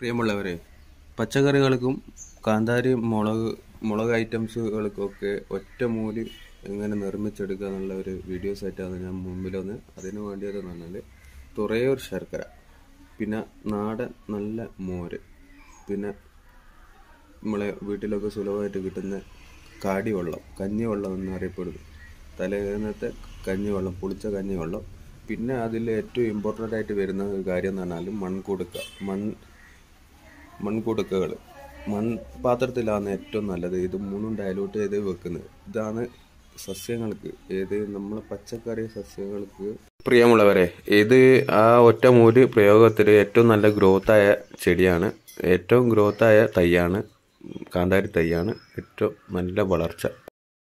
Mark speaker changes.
Speaker 1: പ്രിയമുള്ളവരെ പച്ചക്കറികൾക്കും കാന്താരി മുളക് മുളക് ഐറ്റംസുകൾക്കൊക്കെ ഒറ്റമൂലി എങ്ങനെ നിർമ്മിച്ചെടുക്കുക എന്നുള്ള ഒരു വീഡിയോസ് ആയിട്ടാണ് ഞാൻ മുമ്പിൽ വന്ന് അതിന് വേണ്ടിയത് എന്ന് പറഞ്ഞാൽ തുറയൂർ ശർക്കര പിന്നെ നാടൻ നല്ല മോര് പിന്നെ നമ്മളെ വീട്ടിലൊക്കെ സുലഭമായിട്ട് കിട്ടുന്ന കാടിവെള്ളം കഞ്ഞിവെള്ളം എന്നറിയപ്പെടുന്നു തലേന്നത്തെ കഞ്ഞിവെള്ളം പുളിച്ച കഞ്ഞിവെള്ളം പിന്നെ അതിൽ ഏറ്റവും ഇമ്പോർട്ടൻ്റ് ആയിട്ട് വരുന്ന ഒരു കാര്യം എന്ന് പറഞ്ഞാൽ മൺകുടുക്ക മൺ മൺകുടുക്കകൾ മൺപാത്രത്തിലാണ് ഏറ്റവും നല്ലത് ഇത് മൂന്നും ഡയലൂട്ട് ചെയ്ത് വെക്കുന്നത് ഇതാണ് സസ്യങ്ങൾക്ക് ഏത് നമ്മൾ പച്ചക്കറി സസ്യങ്ങൾക്ക് പ്രിയമുള്ളവരെ ഇത് ആ ഒറ്റമൂല് പ്രയോഗത്തിൽ ഏറ്റവും നല്ല ഗ്രോത്തായ ചെടിയാണ് ഏറ്റവും ഗ്രോത്തായ തൈയാണ് കാന്താരി തൈയാണ് ഏറ്റവും നല്ല വളർച്ച